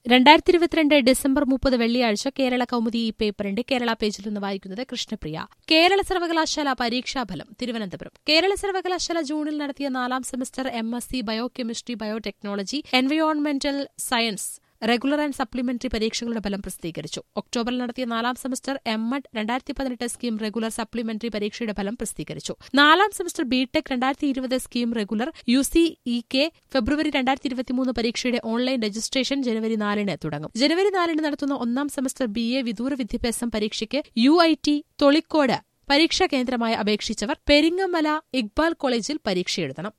രണ്ടായിരത്തി ഇരുപത്തിരണ്ട് ഡിസംബർ മുപ്പത് വെള്ളിയാഴ്ച കേരള കൗമുദി ഈ പേപ്പറിന്റെ കേരള പേജിൽ നിന്ന് വായിക്കുന്നത് കൃഷ്ണപ്രിയ കേരള സർവകലാശാല പരീക്ഷാഫലം തിരുവനന്തപുരം കേരള സർവകലാശാല ജൂണിൽ നടത്തിയ നാലാം semester M S C biochemistry biotechnology എൻവയോൺമെന്റൽ സയൻസ് റെഗുലർ ആൻഡ് സപ്ലിമെന്ററി പരീക്ഷകളുടെ ഫലം പ്രസിദ്ധീകരിച്ചു ഒക്ടോബറിൽ നടത്തിയ നാലാം സെമസ്റ്റർ എം എഡ് രണ്ടായിരത്തി പതിനെട്ട് സ്കീം റെഗുലർ സപ്ലിമെന്ററി പരീക്ഷയുടെ ഫലം പ്രസിദ്ധീകരിച്ചു നാലാം സെമസ്റ്റർ ബിടെക് രണ്ടായിരത്തി ഇരുപത് scheme regular U C E K February രണ്ടായിരത്തി ഇരുപത്തിമൂന്ന് പരീക്ഷയുടെ ഓൺലൈൻ രജിസ്ട്രേഷൻ ജനുവരി നാലിന് തുടങ്ങും ജനുവരി നാലിന് നടത്തുന്ന ഒന്നാം സെമസ്റ്റർ ബി എ വിദൂര വിദ്യാഭ്യാസം പരീക്ഷയ്ക്ക് യു ഐ ടി തൊളിക്കോട് പരീക്ഷാ കേന്ദ്രമായി അപേക്ഷിച്ചവർ പെരിങ്ങമല ഇക്ബാൽ കോളേജിൽ പരീക്ഷ എഴുതണം